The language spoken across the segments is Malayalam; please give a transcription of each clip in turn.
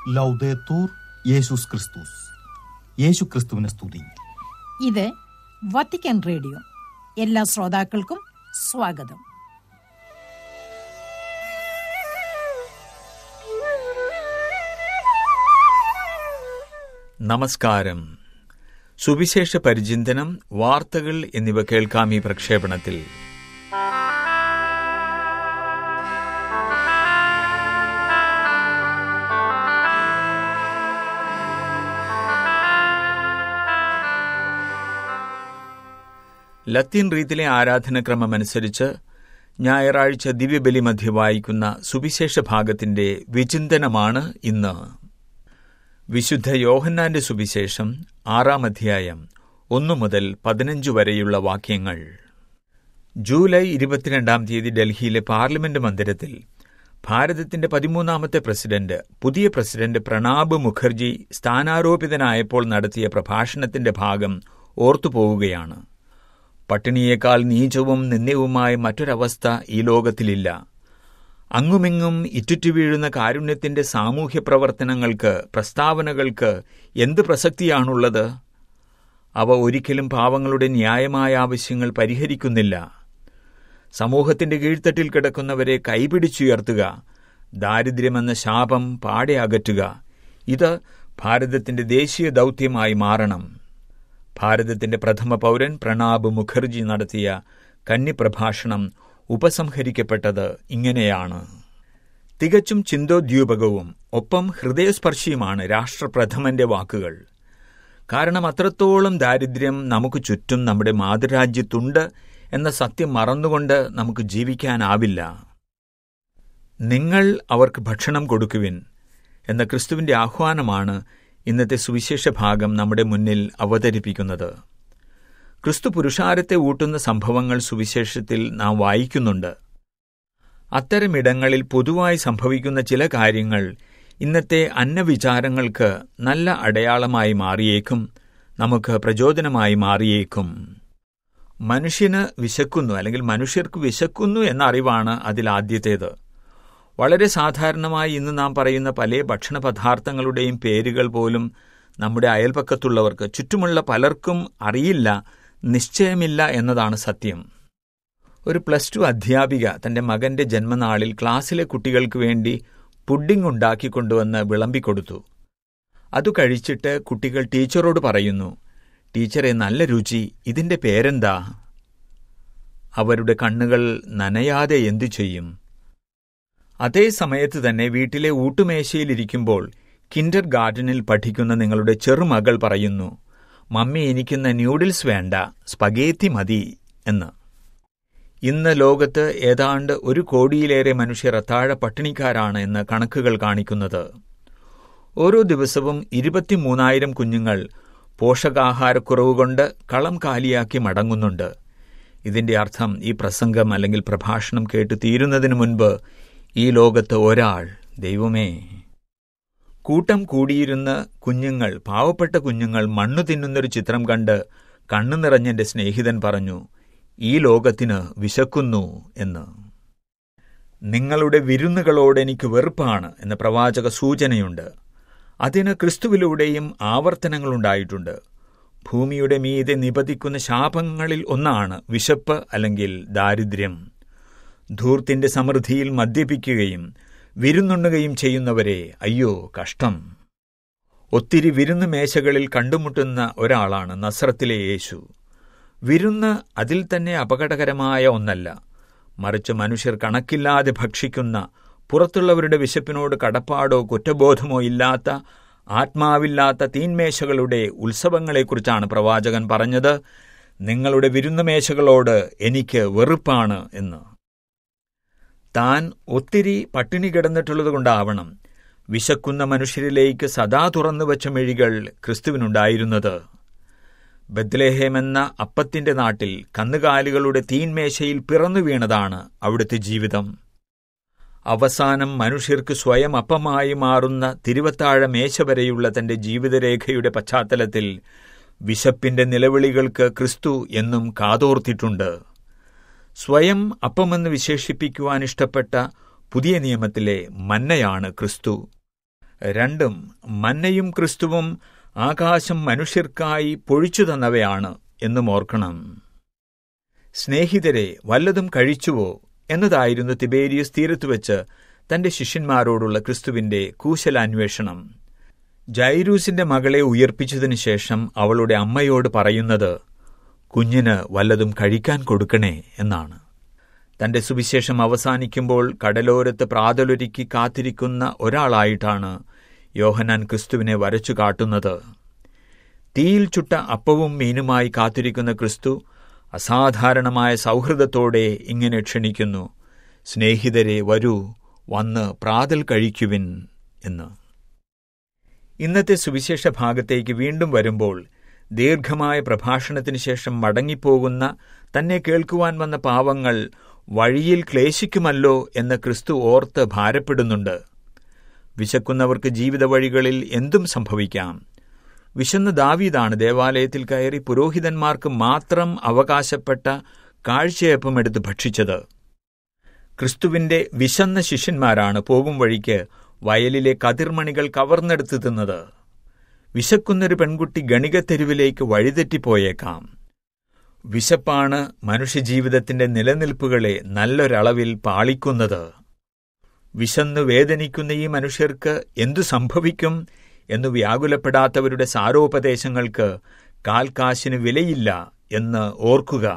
ലൗദേത്തൂർ യേശുസ് ക്രിസ്തുസ് യേശു ക്രിസ്തുവിനെ സ്തുതി ഇത് വത്തിക്കാൻ റേഡിയോ എല്ലാ ശ്രോതാക്കൾക്കും സ്വാഗതം നമസ്കാരം സുവിശേഷ പരിചിന്തനം വാർത്തകൾ എന്നിവ കേൾക്കാം ഈ പ്രക്ഷേപണത്തിൽ ലത്തീൻ റീത്തിലെ ആരാധനക്രമമനുസരിച്ച് ഞായറാഴ്ച ദിവ്യബലി മധ്യ വായിക്കുന്ന സുവിശേഷ ഭാഗത്തിന്റെ വിചിന്തനമാണ് ഇന്ന് വിശുദ്ധ യോഹന്നാന്റെ സുവിശേഷം ആറാം അധ്യായം ഒന്നു മുതൽ പതിനഞ്ച് വരെയുള്ള വാക്യങ്ങൾ ജൂലൈ ഇരുപത്തിരണ്ടാം തീയതി ഡൽഹിയിലെ പാർലമെന്റ് മന്ദിരത്തിൽ ഭാരതത്തിന്റെ പതിമൂന്നാമത്തെ പ്രസിഡന്റ് പുതിയ പ്രസിഡന്റ് പ്രണാബ് മുഖർജി സ്ഥാനാരോപിതനായപ്പോൾ നടത്തിയ പ്രഭാഷണത്തിന്റെ ഭാഗം ഓർത്തുപോവുകയാണ് പട്ടിണിയേക്കാൾ നീചവും നിന്ദ്യവുമായ മറ്റൊരവസ്ഥ ഈ ലോകത്തിലില്ല അങ്ങുമിങ്ങും ഇറ്റുറ്റു വീഴുന്ന കാരുണ്യത്തിന്റെ സാമൂഹ്യ പ്രവർത്തനങ്ങൾക്ക് പ്രസ്താവനകൾക്ക് എന്ത് പ്രസക്തിയാണുള്ളത് അവ ഒരിക്കലും പാവങ്ങളുടെ ന്യായമായ ആവശ്യങ്ങൾ പരിഹരിക്കുന്നില്ല സമൂഹത്തിന്റെ കീഴ്ത്തട്ടിൽ കിടക്കുന്നവരെ കൈപിടിച്ചുയർത്തുക ദാരിദ്ര്യമെന്ന ശാപം പാടെ അകറ്റുക ഇത് ഭാരതത്തിന്റെ ദേശീയ ദൗത്യമായി മാറണം ഭാരതത്തിന്റെ പ്രഥമ പൗരൻ പ്രണാബ് മുഖർജി നടത്തിയ കന്നിപ്രഭാഷണം ഉപസംഹരിക്കപ്പെട്ടത് ഇങ്ങനെയാണ് തികച്ചും ചിന്തോദ്യൂപകവും ഒപ്പം ഹൃദയസ്പർശിയുമാണ് രാഷ്ട്രപ്രഥമന്റെ വാക്കുകൾ കാരണം അത്രത്തോളം ദാരിദ്ര്യം നമുക്ക് ചുറ്റും നമ്മുടെ മാതൃരാജ്യത്തുണ്ട് എന്ന സത്യം മറന്നുകൊണ്ട് നമുക്ക് ജീവിക്കാനാവില്ല നിങ്ങൾ അവർക്ക് ഭക്ഷണം കൊടുക്കുവിൻ എന്ന ക്രിസ്തുവിന്റെ ആഹ്വാനമാണ് ഇന്നത്തെ സുവിശേഷ ഭാഗം നമ്മുടെ മുന്നിൽ അവതരിപ്പിക്കുന്നത് ക്രിസ്തു പുരുഷാരത്തെ ഊട്ടുന്ന സംഭവങ്ങൾ സുവിശേഷത്തിൽ നാം വായിക്കുന്നുണ്ട് അത്തരമിടങ്ങളിൽ പൊതുവായി സംഭവിക്കുന്ന ചില കാര്യങ്ങൾ ഇന്നത്തെ അന്നവിചാരങ്ങൾക്ക് നല്ല അടയാളമായി മാറിയേക്കും നമുക്ക് പ്രചോദനമായി മാറിയേക്കും മനുഷ്യന് വിശക്കുന്നു അല്ലെങ്കിൽ മനുഷ്യർക്ക് വിശക്കുന്നു എന്ന അറിവാണ് അതിലാദ്യത്തേത് വളരെ സാധാരണമായി ഇന്ന് നാം പറയുന്ന പല ഭക്ഷണ പദാർത്ഥങ്ങളുടെയും പേരുകൾ പോലും നമ്മുടെ അയൽപക്കത്തുള്ളവർക്ക് ചുറ്റുമുള്ള പലർക്കും അറിയില്ല നിശ്ചയമില്ല എന്നതാണ് സത്യം ഒരു പ്ലസ് ടു അധ്യാപിക തന്റെ മകന്റെ ജന്മനാളിൽ ക്ലാസ്സിലെ കുട്ടികൾക്ക് വേണ്ടി പുഡിംഗ് ഉണ്ടാക്കിക്കൊണ്ടുവന്ന് വിളമ്പിക്കൊടുത്തു അതു കഴിച്ചിട്ട് കുട്ടികൾ ടീച്ചറോട് പറയുന്നു ടീച്ചറെ നല്ല രുചി ഇതിന്റെ പേരെന്താ അവരുടെ കണ്ണുകൾ നനയാതെ എന്തു ചെയ്യും അതേ സമയത്ത് തന്നെ വീട്ടിലെ ഊട്ടുമേശയിലിരിക്കുമ്പോൾ കിൻഡർ ഗാർഡനിൽ പഠിക്കുന്ന നിങ്ങളുടെ ചെറുമകൾ പറയുന്നു മമ്മി എനിക്കിന്ന് ന്യൂഡിൽസ് വേണ്ട സ്പഗേത്തി മതി എന്ന് ഇന്ന് ലോകത്ത് ഏതാണ്ട് ഒരു കോടിയിലേറെ മനുഷ്യർ അത്താഴ പട്ടിണിക്കാരാണ് എന്ന് കണക്കുകൾ കാണിക്കുന്നത് ഓരോ ദിവസവും ഇരുപത്തിമൂന്നായിരം കുഞ്ഞുങ്ങൾ പോഷകാഹാരക്കുറവ് കൊണ്ട് കളം കാലിയാക്കി മടങ്ങുന്നുണ്ട് ഇതിന്റെ അർത്ഥം ഈ പ്രസംഗം അല്ലെങ്കിൽ പ്രഭാഷണം കേട്ട് തീരുന്നതിനു മുൻപ് ഈ ലോകത്ത് ഒരാൾ ദൈവമേ കൂട്ടം കൂടിയിരുന്ന് കുഞ്ഞുങ്ങൾ പാവപ്പെട്ട കുഞ്ഞുങ്ങൾ മണ്ണു തിന്നുന്നൊരു ചിത്രം കണ്ട് കണ്ണു നിറഞ്ഞെന്റെ സ്നേഹിതൻ പറഞ്ഞു ഈ ലോകത്തിന് വിശക്കുന്നു എന്ന് നിങ്ങളുടെ വിരുന്നുകളോട് എനിക്ക് വെറുപ്പാണ് എന്ന പ്രവാചക സൂചനയുണ്ട് അതിന് ക്രിസ്തുവിലൂടെയും ആവർത്തനങ്ങളുണ്ടായിട്ടുണ്ട് ഭൂമിയുടെ മീതെ നിപതിക്കുന്ന ശാപങ്ങളിൽ ഒന്നാണ് വിശപ്പ് അല്ലെങ്കിൽ ദാരിദ്ര്യം ധൂർത്തിന്റെ സമൃദ്ധിയിൽ മദ്യപിക്കുകയും വിരുന്നുണ്ണുകയും ചെയ്യുന്നവരെ അയ്യോ കഷ്ടം ഒത്തിരി വിരുന്ന് മേശകളിൽ കണ്ടുമുട്ടുന്ന ഒരാളാണ് നസ്രത്തിലെ യേശു വിരുന്ന് അതിൽ തന്നെ അപകടകരമായ ഒന്നല്ല മറിച്ച് മനുഷ്യർ കണക്കില്ലാതെ ഭക്ഷിക്കുന്ന പുറത്തുള്ളവരുടെ വിശപ്പിനോട് കടപ്പാടോ കുറ്റബോധമോ ഇല്ലാത്ത ആത്മാവില്ലാത്ത തീന്മേശകളുടെ ഉത്സവങ്ങളെക്കുറിച്ചാണ് പ്രവാചകൻ പറഞ്ഞത് നിങ്ങളുടെ വിരുന്നുമേശകളോട് എനിക്ക് വെറുപ്പാണ് എന്ന് താൻ ഒത്തിരി പട്ടിണി കിടന്നിട്ടുള്ളതുകൊണ്ടാവണം വിശക്കുന്ന മനുഷ്യരിലേക്ക് സദാ തുറന്നുവച്ച മിഴികൾ ക്രിസ്തുവിനുണ്ടായിരുന്നത് ബദ്ലേഹേം എന്ന അപ്പത്തിന്റെ നാട്ടിൽ കന്നുകാലികളുടെ തീന്മേശയിൽ പിറന്നു വീണതാണ് അവിടുത്തെ ജീവിതം അവസാനം മനുഷ്യർക്ക് സ്വയം അപ്പമായി മാറുന്ന തിരുവത്താഴ മേശ വരെയുള്ള തന്റെ ജീവിതരേഖയുടെ പശ്ചാത്തലത്തിൽ വിശപ്പിന്റെ നിലവിളികൾക്ക് ക്രിസ്തു എന്നും കാതോർത്തിട്ടുണ്ട് സ്വയം അപ്പമെന്ന് വിശേഷിപ്പിക്കുവാൻ ഇഷ്ടപ്പെട്ട പുതിയ നിയമത്തിലെ മന്നയാണ് ക്രിസ്തു രണ്ടും മന്നയും ക്രിസ്തുവും ആകാശം മനുഷ്യർക്കായി പൊഴിച്ചു തന്നവയാണ് എന്നും ഓർക്കണം സ്നേഹിതരെ വല്ലതും കഴിച്ചുവോ എന്നതായിരുന്നു തിബേരിയസ് തീരത്ത് വെച്ച് തന്റെ ശിഷ്യന്മാരോടുള്ള ക്രിസ്തുവിന്റെ കൂശലാന്വേഷണം ജൈരൂസിന്റെ മകളെ ഉയർപ്പിച്ചതിനു ശേഷം അവളുടെ അമ്മയോട് പറയുന്നത് കുഞ്ഞിന് വല്ലതും കഴിക്കാൻ കൊടുക്കണേ എന്നാണ് തന്റെ സുവിശേഷം അവസാനിക്കുമ്പോൾ കടലോരത്ത് പ്രാതലൊരുക്കി കാത്തിരിക്കുന്ന ഒരാളായിട്ടാണ് യോഹനാൻ ക്രിസ്തുവിനെ വരച്ചു കാട്ടുന്നത് തീയിൽ ചുട്ട അപ്പവും മീനുമായി കാത്തിരിക്കുന്ന ക്രിസ്തു അസാധാരണമായ സൗഹൃദത്തോടെ ഇങ്ങനെ ക്ഷണിക്കുന്നു സ്നേഹിതരെ വരൂ വന്ന് പ്രാതൽ കഴിക്കുവിൻ എന്ന് ഇന്നത്തെ സുവിശേഷ ഭാഗത്തേക്ക് വീണ്ടും വരുമ്പോൾ ദീർഘമായ പ്രഭാഷണത്തിന് ശേഷം മടങ്ങിപ്പോകുന്ന തന്നെ കേൾക്കുവാൻ വന്ന പാവങ്ങൾ വഴിയിൽ ക്ലേശിക്കുമല്ലോ എന്ന് ക്രിസ്തു ഓർത്ത് ഭാരപ്പെടുന്നുണ്ട് വിശക്കുന്നവർക്ക് ജീവിത വഴികളിൽ എന്തും സംഭവിക്കാം വിശന്ന ദാവീദാണ് ദേവാലയത്തിൽ കയറി പുരോഹിതന്മാർക്ക് മാത്രം അവകാശപ്പെട്ട കാഴ്ചയപ്പം എടുത്ത് ഭക്ഷിച്ചത് ക്രിസ്തുവിന്റെ വിശന്ന ശിഷ്യന്മാരാണ് പോകും വഴിക്ക് വയലിലെ കതിർമണികൾ കവർന്നെടുത്ത് തിന്നത് വിശക്കുന്നൊരു പെൺകുട്ടി ഗണികത്തെരുവിലേക്ക് വഴിതെറ്റിപ്പോയേക്കാം വിശപ്പാണ് മനുഷ്യജീവിതത്തിന്റെ നിലനിൽപ്പുകളെ നല്ലൊരളവിൽ പാളിക്കുന്നത് വിശന്നു വേദനിക്കുന്ന ഈ മനുഷ്യർക്ക് എന്തു സംഭവിക്കും എന്നു വ്യാകുലപ്പെടാത്തവരുടെ സാരോപദേശങ്ങൾക്ക് കാൽക്കാശിന് വിലയില്ല എന്ന് ഓർക്കുക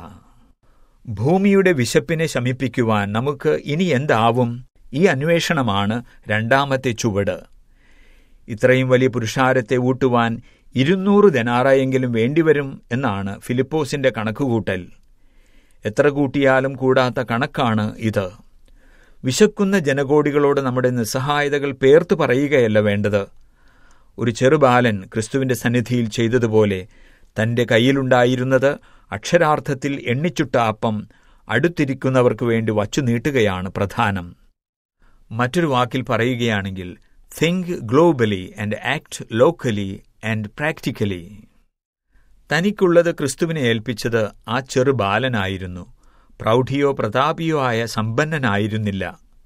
ഭൂമിയുടെ വിശപ്പിനെ ശമിപ്പിക്കുവാൻ നമുക്ക് ഇനി എന്താവും ഈ അന്വേഷണമാണ് രണ്ടാമത്തെ ചുവട് ഇത്രയും വലിയ പുരുഷാരത്തെ ഊട്ടുവാൻ ഇരുന്നൂറ് ദനാറയെങ്കിലും വേണ്ടിവരും എന്നാണ് ഫിലിപ്പോസിന്റെ കണക്കുകൂട്ടൽ എത്ര കൂട്ടിയാലും കൂടാത്ത കണക്കാണ് ഇത് വിശക്കുന്ന ജനകോടികളോട് നമ്മുടെ നിസ്സഹായതകൾ പേർത്തു പറയുകയല്ല വേണ്ടത് ഒരു ചെറുബാലൻ ക്രിസ്തുവിന്റെ സന്നിധിയിൽ ചെയ്തതുപോലെ തന്റെ കയ്യിലുണ്ടായിരുന്നത് അക്ഷരാർത്ഥത്തിൽ എണ്ണിച്ചുട്ട അപ്പം അടുത്തിരിക്കുന്നവർക്ക് വേണ്ടി വച്ചു നീട്ടുകയാണ് പ്രധാനം മറ്റൊരു വാക്കിൽ പറയുകയാണെങ്കിൽ think globally and act locally and practically തനിക്കുള്ളത് ക്രിസ്തുവിനെ ഏൽപ്പിച്ചത് ആ ചെറു ബാലനായിരുന്നു പ്രൗഢിയോ പ്രതാപിയോ ആയ സമ്പന്നനായിരുന്നില്ല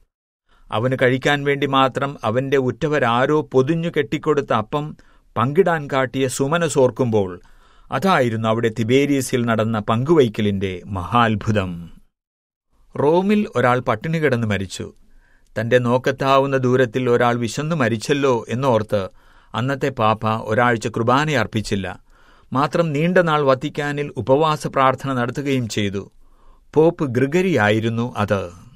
അവന് കഴിക്കാൻ വേണ്ടി മാത്രം അവന്റെ ഉറ്റവരാരോ പൊതിഞ്ഞു കെട്ടിക്കൊടുത്ത അപ്പം പങ്കിടാൻ കാട്ടിയ സുമനസോർക്കുമ്പോൾ അതായിരുന്നു അവിടെ തിബേരിയസിൽ നടന്ന പങ്കുവയ്ക്കലിന്റെ മഹാത്ഭുതം റോമിൽ ഒരാൾ പട്ടിണി കിടന്ന് മരിച്ചു തന്റെ നോക്കത്താവുന്ന ദൂരത്തിൽ ഒരാൾ വിശന്നു മരിച്ചല്ലോ എന്നോർത്ത് അന്നത്തെ പാപ്പ ഒരാഴ്ച കുർബാന അർപ്പിച്ചില്ല മാത്രം നീണ്ട നാൾ വത്തിക്കാനിൽ ഉപവാസ പ്രാർത്ഥന നടത്തുകയും ചെയ്തു പോപ്പ് ഗ്രിഗരിയായിരുന്നു അത്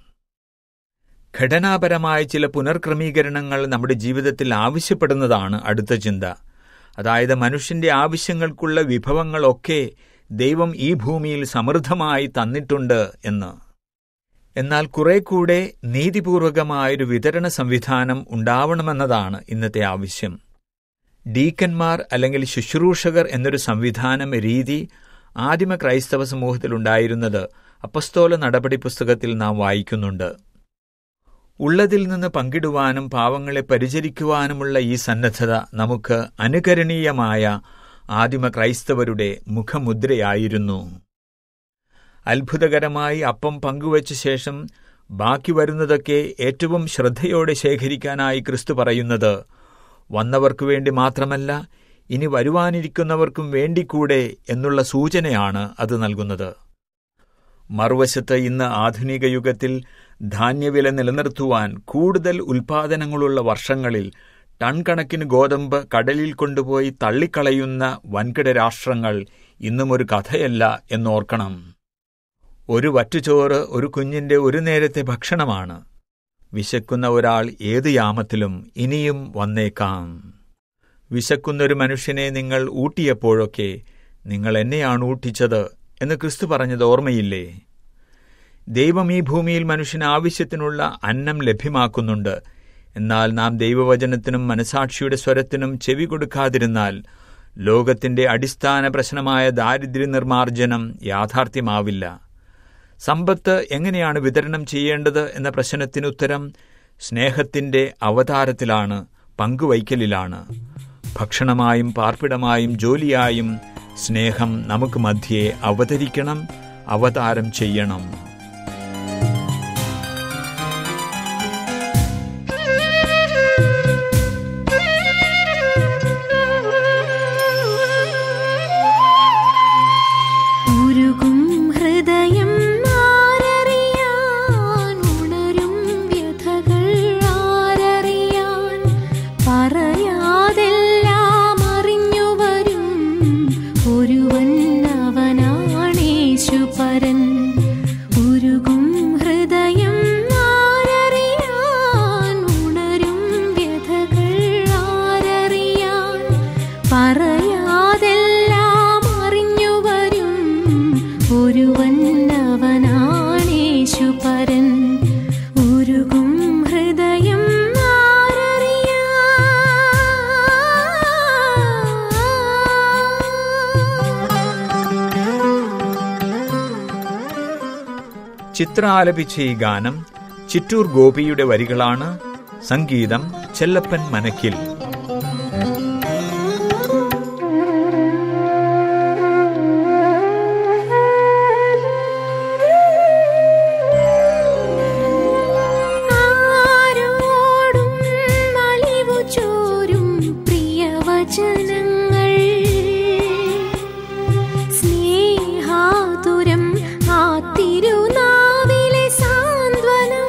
ഘടനാപരമായ ചില പുനർക്രമീകരണങ്ങൾ നമ്മുടെ ജീവിതത്തിൽ ആവശ്യപ്പെടുന്നതാണ് അടുത്ത ചിന്ത അതായത് മനുഷ്യന്റെ ആവശ്യങ്ങൾക്കുള്ള വിഭവങ്ങളൊക്കെ ദൈവം ഈ ഭൂമിയിൽ സമൃദ്ധമായി തന്നിട്ടുണ്ട് എന്ന് എന്നാൽ കുറെ കൂടെ നീതിപൂർവകമായൊരു വിതരണ സംവിധാനം ഉണ്ടാവണമെന്നതാണ് ഇന്നത്തെ ആവശ്യം ഡീക്കന്മാർ അല്ലെങ്കിൽ ശുശ്രൂഷകർ എന്നൊരു സംവിധാനം രീതി ആദിമ ക്രൈസ്തവ സമൂഹത്തിലുണ്ടായിരുന്നത് അപ്പസ്തോല നടപടി പുസ്തകത്തിൽ നാം വായിക്കുന്നുണ്ട് ഉള്ളതിൽ നിന്ന് പങ്കിടുവാനും പാവങ്ങളെ പരിചരിക്കുവാനുമുള്ള ഈ സന്നദ്ധത നമുക്ക് അനുകരണീയമായ ആദിമ ക്രൈസ്തവരുടെ മുഖമുദ്രയായിരുന്നു അത്ഭുതകരമായി അപ്പം പങ്കുവച്ച ശേഷം ബാക്കി വരുന്നതൊക്കെ ഏറ്റവും ശ്രദ്ധയോടെ ശേഖരിക്കാനായി ക്രിസ്തു പറയുന്നത് വന്നവർക്കു വേണ്ടി മാത്രമല്ല ഇനി വരുവാനിരിക്കുന്നവർക്കും വേണ്ടിക്കൂടെ എന്നുള്ള സൂചനയാണ് അത് നൽകുന്നത് മറുവശത്ത് ഇന്ന് ആധുനിക യുഗത്തിൽ ധാന്യവില നിലനിർത്തുവാൻ കൂടുതൽ ഉൽപാദനങ്ങളുള്ള വർഷങ്ങളിൽ ടൺ കണക്കിന് ഗോതമ്പ് കടലിൽ കൊണ്ടുപോയി തള്ളിക്കളയുന്ന വൻകിട രാഷ്ട്രങ്ങൾ ഇന്നും ഒരു കഥയല്ല എന്നോർക്കണം ഒരു വറ്റുചോറ് ഒരു കുഞ്ഞിന്റെ ഒരു നേരത്തെ ഭക്ഷണമാണ് വിശക്കുന്ന ഒരാൾ ഏത് യാമത്തിലും ഇനിയും വന്നേക്കാം വിശക്കുന്നൊരു മനുഷ്യനെ നിങ്ങൾ ഊട്ടിയപ്പോഴൊക്കെ നിങ്ങൾ എന്നെയാണ് ഊട്ടിച്ചത് എന്ന് ക്രിസ്തു പറഞ്ഞത് ഓർമ്മയില്ലേ ദൈവം ഈ ഭൂമിയിൽ മനുഷ്യന് ആവശ്യത്തിനുള്ള അന്നം ലഭ്യമാക്കുന്നുണ്ട് എന്നാൽ നാം ദൈവവചനത്തിനും മനസാക്ഷിയുടെ സ്വരത്തിനും ചെവി കൊടുക്കാതിരുന്നാൽ ലോകത്തിന്റെ അടിസ്ഥാന പ്രശ്നമായ ദാരിദ്ര്യ നിർമ്മാർജ്ജനം യാഥാർത്ഥ്യമാവില്ല സമ്പത്ത് എങ്ങനെയാണ് വിതരണം ചെയ്യേണ്ടത് എന്ന പ്രശ്നത്തിനുത്തരം സ്നേഹത്തിന്റെ അവതാരത്തിലാണ് പങ്കുവയ്ക്കലിലാണ് ഭക്ഷണമായും പാർപ്പിടമായും ജോലിയായും സ്നേഹം നമുക്ക് മധ്യേ അവതരിക്കണം അവതാരം ചെയ്യണം ഒരുവന്നവനാണേശു പരൻ ഉരുകും ഹൃദയം ചിത്ര ആലപിച്ച ഈ ഗാനം ചിറ്റൂർ ഗോപിയുടെ വരികളാണ് സംഗീതം ചെല്ലപ്പൻ മനക്കിൽ ആരോടും അലിവു ചോരും പ്രിയവചനങ്ങൾ സ്നേഹാതുരം ആ തിരുനാവിലെ സാന്ത്വനം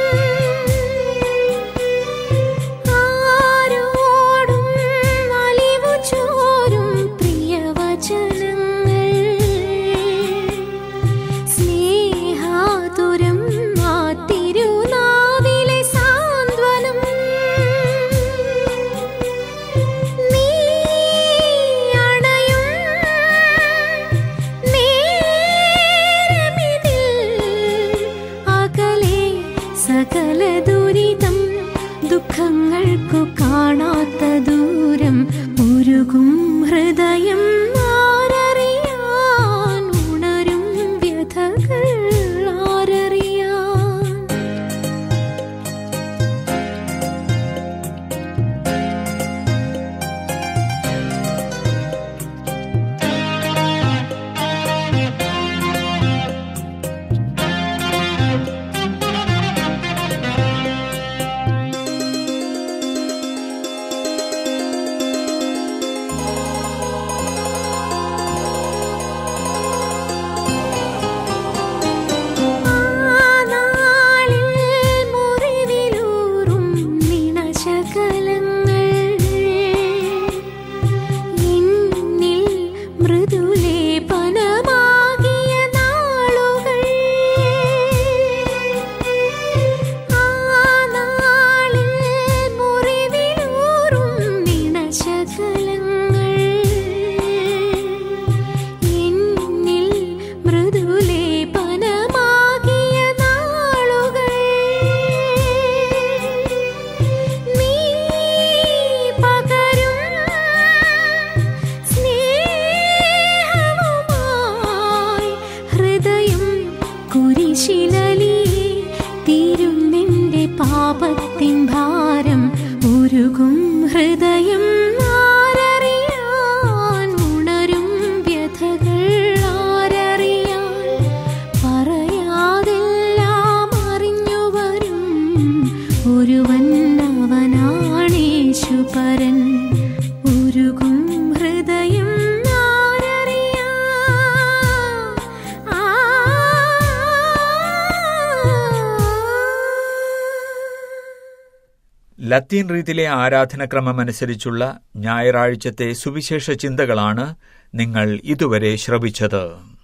ആരോടും അലിവു ചോരും പ്രിയവചനങ്ങൾ സ്നേഹാതുരം ആ തിരുനാവിലെ സാന്ത്വനം നീ അണയും നേരമിതിൽ അകലെ സകല ദുരിതം ദുഃഖങ്ങൾക്കു കാണാത്ത ദൂരം ഉരുകും ഹൃദയം ആരറിയാൻ ഉണരും വ്യഥകൾ ആരറിയാൻ ആനാളിൽ മുറിവിലൂറും നിണശകലങ്ങൾ എന്നിൽ മൃദുലേപനമാകിയ നാളുകൾ ആനാളിൽ മുറിവിലൂറും നിണശകലങ്ങൾ എന്നിൽ മൃദുലേപനമാകിയ നാളുകൾ നീ പകരും സ്നേഹവുമായി ഹൃദയം കുരിശിലലി തീരും നിന്റെ പാപത്തിൻ ഭാരം ഉരുകും ഹൃദയം ആരറിയാൻ ഉണരും വ്യഥകൾ ആരറിയാൻ പറയാതെല്ലാം അറിഞ്ഞു വരും ഒരുവൻ അവനാണേശു പരൻ ഉരുകും ഹൃദയം ആരറിയാൻ ആ ലത്തീൻ റീതിയിലെ ആരാധനക്രമമനുസരിച്ചുള്ള ഞായറാഴ്ചത്തെ സുവിശേഷ ചിന്തകളാണ് നിങ്ങൾ ഇതുവരെ ശ്രവിച്ചത്